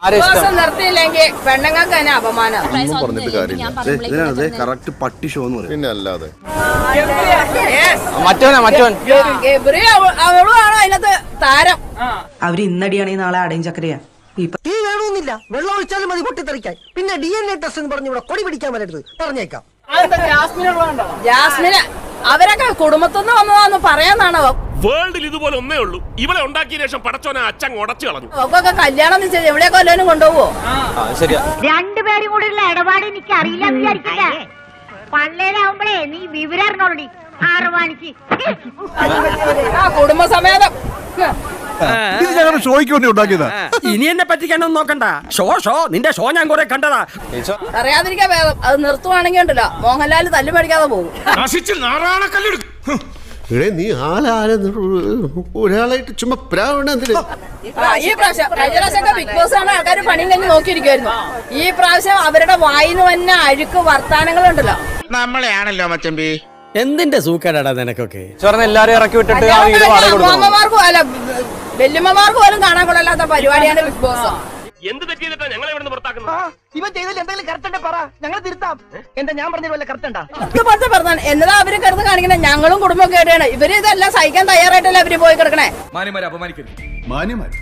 ദിവസം നിർത്തിയില്ലെങ്കിൽ പെണ്ണുങ്ങൾക്ക് തന്നെ അപമാനം ഒന്നും പറഞ്ഞിട്ട് കാര്യമില്ല ദേ, ഇതിനാണ് കറക്റ്റ് പട്ടി ഷോ എന്ന് പറയും പിന്നെ അല്ലാതെ മറ്റോനാ മറ്റോൻ ഗബ്രി അവ- അവളുമാണ് അതിനകത്ത് താരം അവര് ഇന്നടിയാണെങ്കിൽ നാളെ അടയും ചക്കരയാ ഇപ്പൊ തീ വേണമെന്നില്ല വെള്ളം ഒഴിച്ചാലും മതി പൊട്ടിത്തെറിക്കാൻ പിന്നെ ഡി എൻ എ ടെസ്റ്റ് എന്ന് പറഞ്ഞ് ഇവിടെ കൊടി പിടിക്കാൻ വരരുത് പറഞ്ഞേക്കാം ജാസ്മിന് അവരൊക്കെ കുടുംബത്തുനിന്ന് വന്നതാന്ന് പറയാന്നാണ് വേൾഡിൽ ഇതുപോലെ ഒന്നേ ഉള്ളൂ ഇവളെ ഉണ്ടാക്കിയ ശേഷം പടച്ചോനെ അച്ഛൻ ഉടച്ചു കളഞ്ഞു അവക്കൊക്കെ കല്യാണം നിശ്ചയിച്ചു എവിടെയൊക്കെ വല്ലവനും കൊണ്ടുപോവോ ആ, ശരിയാ രണ്ടുപേരും കൂടെ ഉള്ള ഇടപാട് എനിക്ക് അറിയില്ല വിചാരിക്കില്ല പള്ളേലാവുമ്പളേ നീ വിവരം അറിഞ്ഞോളടി ആറുമാനിക്ക് ആ കുടുംബസമേതം ഇത് ഞങ്ങളുടെ ഷോയ്ക്ക് വേണ്ടി ഉണ്ടാക്കിയതാ ഇനി എന്നെ പറ്റിക്കാനൊന്നും നോക്കണ്ട ഷോ ഷോ നിന്റെ ഷോ ഞാൻ കുറെ കണ്ടതാ അറിയാതിരിക്കാൻ വേഗം അത് നിർത്തുവാണെങ്കിൽ ഉണ്ടല്ലോ മോഹൻലാൽ തല്ലു പഠിക്കാതെ പോകും നശിച്ച് നാറാണക്കല്ലെടുക്കും എടേ നീ ആലാരെ ഒരാളായിട്ട് ചുമ്മാ പ്രാവണ എന്തിന് ആ, ഈ പ്രാവശ്യം കഴിഞ്ഞ പ്രാവശ്യമൊക്കെ ബിഗ് ബോസ് ആണ് ആൾക്കാർ പണിയും കഴിഞ്ഞ് നോക്കിയിരിക്കുമായിരുന്നു ഈ പ്രാവശ്യം അവരുടെ വായിന്ന് തന്നെ അഴുക്ക് വർത്താനങ്ങളുണ്ടല്ലോ നമ്മളെയാണല്ലോ മച്ചമ്പി എന്തിന്റെ സൂക്കേടാടാ നിനക്കൊക്കെ പറഞ്ഞ എല്ലാരും ഇറക്കി വിട്ടിട്ട് ആ വീട് വാടക കൊടുക്കണം അമ്മമാർക്കും അല്ല വല്യമ്മമാർക്ക് പോലും കാണാൻ കൊള്ളാത്ത പരിപാടിയാണ് ബിഗ് ബോസ് എന്ത് തെറ്റിയതിട്ടാ ഞങ്ങളെ ഇവിടെ പുറത്താക്കുന്നത് ഇവ ചെയ്തതിൽ എന്തെങ്കിലും കറക്റ്റ് പറ ഞങ്ങൾ തിരുത്താം എന്താ ഞാൻ പറഞ്ഞ പോലെ കറക്റ്റ് ഉണ്ടാ ഇത് പത്ത് പറഞ്ഞാൽ എന്നതാ അവര് കിടന്ന് കാണിക്കണേ ഞങ്ങളും കുടുംബമൊക്കെ ആയിട്ടാണ് ഇവര് ഇതെല്ലാം സഹിക്കാൻ തയ്യാറായിട്ടല്ലേ അവര് പോയി കിടക്കണേ മാന്യമാര്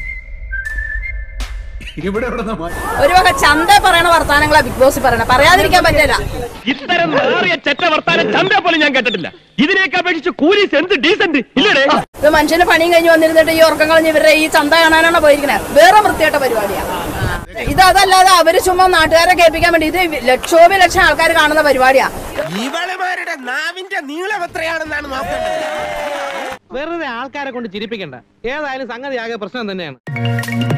ഇവിടെ എവിടെ ഒരു വക ചന്ത പറയണ വർത്താനങ്ങളാ ബിഗ് ബോസ് പറയണ പറയാതിരിക്കാൻ പറ്റില്ല ഇത്തരം നാറിയ ചെറ്റ വർത്താനം ചന്ത പോലും ഞാൻ കേട്ടിട്ടില്ല ഇതിനെയൊക്കെ അപേക്ഷിച്ച് കൂലീസ് എന്ത് ഡീസന്റ് ഇല്ലടേ ഇത് മനുഷ്യന് പണിയും കഴിഞ്ഞ് വന്നിരുന്നിട്ട് ഈ ഉറക്കം കളഞ്ഞ് ഇവരുടെ ഈ ചന്ത കാണാനാണ് പോയിരിക്കണേ വേറെ വൃത്തിയായിട്ട പരിപാടിയാ ഇത് അതല്ലാതെ അവര് ചുമ്മാ നാട്ടുകാരെ കേൾപ്പിക്കാൻ വേണ്ടി ഇത് ലക്ഷോപി ലക്ഷം ആൾക്കാർ കാണുന്ന പരിപാടിയാ ഇവളുമാരുടെ നാവിന്റെ നീളം എത്രയാണെന്നാണ് നോക്കേണ്ടത് വെറുതെ ആൾക്കാരെ കൊണ്ട് ചിരിപ്പിക്കണ്ട ഏതായാലും സംഗതി ആകെ പ്രശ്നം തന്നെയാണ്